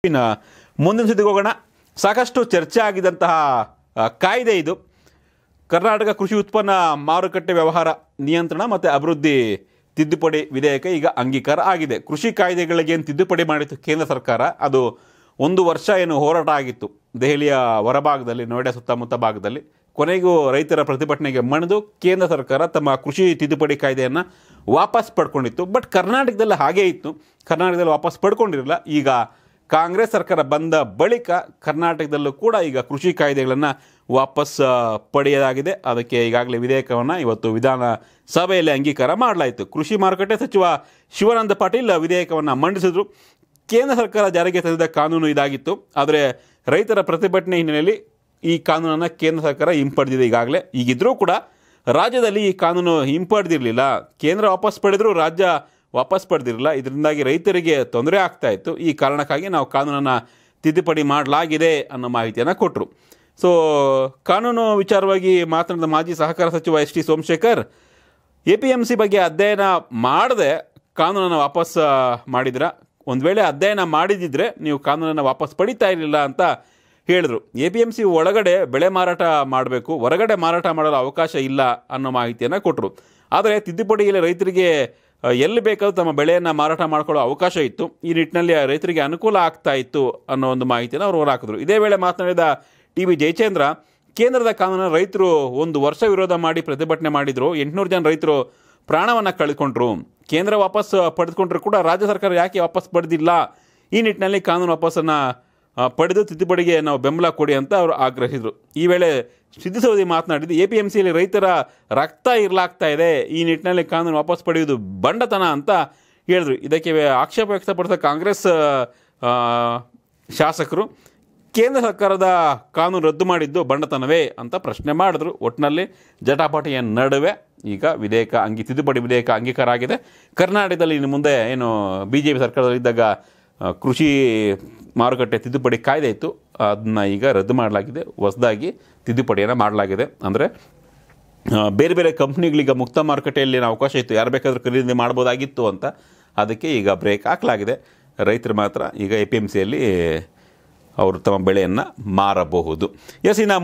ಇನ್ನು ಮುಂದಿನ ಸುದ್ದಿಗೆ ಹೋಗೋಣ ಸಾಕಷ್ಟು ಚರ್ಚೆ ಆಗಿದ್ದಂತಹ ಆ, ಕಾಯ್ದೆ ಇದು ಕರ್ನಾಟಕ ಕೃಷಿ ಉತ್ಪನ್ನ ಮಾರುಕಟ್ಟೆ ವ್ಯವಹಾರ ನಿಯಂತ್ರಣ ಮತ್ತು ಅಭಿವೃದ್ಧಿ ತಿದ್ದುಪಡಿ ವಿಧೇಯಕ ಈಗ ಅಂಗೀಕಾರ ಆಗಿದೆ ಕೃಷಿ ಕಾಯ್ದೆಗಳಿಗೆ ಏನು ತಿದ್ದುಪಡಿ ಮಾಡಿತ್ತು ಕೇಂದ್ರ ಸರ್ಕಾರ ಅದು ಒಂದು ವರ್ಷ ಏನು ಹೋರಾಟ ಆಗಿತ್ತು ದೆಹಲಿಯ ಹೊರಭಾಗದಲ್ಲಿ ನೋಯ್ಡಾ ಸುತ್ತಮುತ್ತ ಭಾಗದಲ್ಲಿ ಕೊನೆಗೂ ರೈತರ ಪ್ರತಿಭಟನೆಗೆ ಮಣಿದು ಕೇಂದ್ರ ಸರ್ಕಾರ ತಮ್ಮ ಕೃಷಿ ತಿದ್ದುಪಡಿ ಕಾಯ್ದೆಯನ್ನು ವಾಪಸ್ ಪಡ್ಕೊಂಡಿತ್ತು ಬಟ್ ಕರ್ನಾಟಕದಲ್ಲಿ ಹಾಗೇ ಇತ್ತು ಕರ್ನಾಟಕದಲ್ಲಿ ವಾಪಸ್ ಪಡ್ಕೊಂಡಿರಲಿಲ್ಲ ಈಗ ಕಾಂಗ್ರೆಸ್ ಸರ್ಕಾರ ಬಂದ ಬಳಿಕ ಕರ್ನಾಟಕದಲ್ಲೂ ಕೂಡ ಈಗ ಕೃಷಿ ಕಾಯ್ದೆಗಳನ್ನು ವಾಪಸ್ ಆ, ಪಡೆಯಲಾಗಿದೆ ಅದಕ್ಕೆ ಈಗಾಗಲೇ ವಿಧೇಯಕವನ್ನು ಇವತ್ತು ವಿಧಾನ ಸಭೆಯಲ್ಲಿ ಅಂಗೀಕಾರ ಮಾಡಲಾಯಿತು ಕೃಷಿ ಮಾರುಕಟ್ಟೆ ಸಚಿವ ಶಿವಾನಂದ ಪಾಟೀಲ್ ವಿಧೇಯಕವನ್ನು ಮಂಡಿಸಿದ್ರು ಕೇಂದ್ರ ಸರ್ಕಾರ ಜಾರಿಗೆ ತಂದಿದ್ದ ಕಾನೂನು ಇದಾಗಿತ್ತು ಆದರೆ ರೈತರ ಪ್ರತಿಭಟನೆ ಹಿನ್ನೆಲೆಯಲ್ಲಿ ಈ ಕಾನೂನನ್ನು ಕೇಂದ್ರ ಸರ್ಕಾರ ಹಿಂಪಡೆದಿದೆ ಈಗಾಗಲೇ ಈಗಿದ್ರೂ ಕೂಡ ರಾಜ್ಯದಲ್ಲಿ ಈ ಕಾನೂನು ಹಿಂಪಡೆದಿರಲಿಲ್ಲ ಕೇಂದ್ರ ವಾಪಸ್ ಪಡೆದರೂ ರಾಜ್ಯ ವಾಪಸ್ ಪಡೆದಿರಲಿಲ್ಲ ಇದರಿಂದಾಗಿ ರೈತರಿಗೆ ತೊಂದರೆ ಆಗ್ತಾ ಇತ್ತು ಈ ಕಾರಣಕ್ಕಾಗಿ ನಾವು ಕಾನೂನನ್ನು ತಿದ್ದುಪಡಿ ಮಾಡಲಾಗಿದೆ ಅನ್ನೋ ಮಾಹಿತಿಯನ್ನು ಕೊಟ್ಟರು ಸೊ ಕಾನೂನು ವಿಚಾರವಾಗಿ ಮಾತನಾಡಿದ ಮಾಜಿ ಸಹಕಾರ ಸಚಿವ S T Somashekhar A P M C ಬಗ್ಗೆ ಅಧ್ಯಯನ ಮಾಡದೆ ಕಾನೂನನ್ನು ವಾಪಸ್ ಆ, ಮಾಡಿದ್ರ ಒಂದು ವೇಳೆ ಅಧ್ಯಯನ ಮಾಡಿದಿದ್ರೆ ನೀವು ಕಾನೂನನ್ನು ವಾಪಸ್ ಪಡಿತಾ ಇರಲಿಲ್ಲ ಅಂತ ಹೇಳಿದ್ರು ಎ ಪಿ ಎಮ್ ಸಿ ಒಳಗಡೆ ಬೆಳೆ ಮಾರಾಟ ಮಾಡಬೇಕು ಹೊರಗಡೆ ಮಾರಾಟ ಮಾಡಲು ಅವಕಾಶ ಇಲ್ಲ ಅನ್ನೋ ಮಾಹಿತಿಯನ್ನು ಕೊಟ್ಟರು ಆದರೆ ತಿದ್ದುಪಡಿಯಲ್ಲಿ ರೈತರಿಗೆ ಆ, ಎಲ್ಲಿ ಬೇಕಾದ್ರೂ ತಮ್ಮ ಬೆಳೆಯನ್ನು ಮಾರಾಟ ಮಾಡ್ಕೊಳ್ಳೋ ಅವಕಾಶ ಇತ್ತು ಈ ನಿಟ್ಟಿನಲ್ಲಿ ಆ ರೈತರಿಗೆ ಅನುಕೂಲ ಆಗ್ತಾ ಇತ್ತು ಅನ್ನೋ ಒಂದು ಮಾಹಿತಿಯನ್ನು ಅವರು ಹೊರಹಾಕಿದ್ರು ಇದೇ ವೇಳೆ ಮಾತನಾಡಿದ ಟಿ ವಿ ಜಯಚಂದ್ರ ಕೇಂದ್ರದ ಕಾನೂನನ್ನು ರೈತರು ಒಂದು ವರ್ಷ ವಿರೋಧ ಮಾಡಿ ಪ್ರತಿಭಟನೆ ಮಾಡಿದ್ರು ಎಂಟುನೂರು ಜನ ರೈತರು ಪ್ರಾಣವನ್ನು ಕಳ್ಕೊಂಡ್ರು ಕೇಂದ್ರ ವಾಪಸ್ ಪಡೆದುಕೊಂಡ್ರು ಕೂಡ ರಾಜ್ಯ ಸರ್ಕಾರ ಯಾಕೆ ವಾಪಸ್ ಪಡೆದಿಲ್ಲ ಈ ನಿಟ್ಟಿನಲ್ಲಿ ಕಾನೂನು ವಾಪಸ್ಸನ್ನು ಆ, ಪಡೆದು ತಿದ್ದುಪಡಿಗೆ ನಾವು ಬೆಂಬಲ ಕೊಡಿ ಅಂತ ಅವರು ಆಗ್ರಹಿಸಿದರು ಈ ವೇಳೆ ಸಿದ್ದು ಸೌದಿ ಮಾತನಾಡಿದ್ದು ಎ ಪಿ ಎಮ್ ಸಿಯಲ್ಲಿ ರೈತರ ರಕ್ತ ಇರಲಾಗ್ತಾ ಇದೆ ಈ ನಿಟ್ಟಿನಲ್ಲಿ ಕಾನೂನು ವಾಪಸ್ ಪಡೆಯುವುದು ಬಂಡತನ ಅಂತ ಹೇಳಿದ್ರು ಇದಕ್ಕೆ ಆಕ್ಷೇಪ ವ್ಯಕ್ತಪಡಿಸಿದ ಕಾಂಗ್ರೆಸ್ ಆ, ಶಾಸಕರು ಕೇಂದ್ರ ಸರ್ಕಾರದ ಕಾನೂನು ರದ್ದು ಮಾಡಿದ್ದು ಬಂಡತನವೇ ಅಂತ ಪ್ರಶ್ನೆ ಮಾಡಿದ್ರು ಒಟ್ಟಿನಲ್ಲಿ ಜಟಾಪಟಿಯ ನಡುವೆ ಈಗ ವಿಧೇಯಕ ಅಂಗಿ ತಿದ್ದುಪಡಿ ವಿಧೇಯಕ ಅಂಗೀಕಾರ ಆಗಿದೆ ಕರ್ನಾಟಕದಲ್ಲಿ ಇನ್ನು ಮುಂದೆ ಏನು ಬಿ ಜೆ ಪಿ ಸರ್ಕಾರದಲ್ಲಿದ್ದಾಗ ಆ, ಕೃಷಿ ಮಾರುಕಟ್ಟೆ ತಿದ್ದುಪಡಿ ಕಾಯ್ದೆ ಇತ್ತು ಅದನ್ನ ಈಗ ರದ್ದು ಮಾಡಲಾಗಿದೆ ಹೊಸದಾಗಿ ತಿದ್ದುಪಡಿಯನ್ನು ಮಾಡಲಾಗಿದೆ ಅಂದರೆ ಆ, ಬೇರೆ ಬೇರೆ ಕಂಪ್ನಿಗಳಿಗೆ ಮುಕ್ತ ಮಾರುಕಟ್ಟೆಯಲ್ಲಿ ಏನೋ ಅವಕಾಶ ಇತ್ತು ಯಾರು ಬೇಕಾದರೂ ಖರೀದಿ ಮಾಡ್ಬೋದಾಗಿತ್ತು ಅಂತ ಅದಕ್ಕೆ ಈಗ ಬ್ರೇಕ್ ಹಾಕಲಾಗಿದೆ ರೈತರು ಮಾತ್ರ ಈಗ ಎ ಪಿ ಎಮ್ ಸಿಯಲ್ಲಿ ಅವರು ತಮ್ಮ ಬೆಳೆಯನ್ನು ಮಾರಬಹುದು ಎಸ್ ಇನ್ನು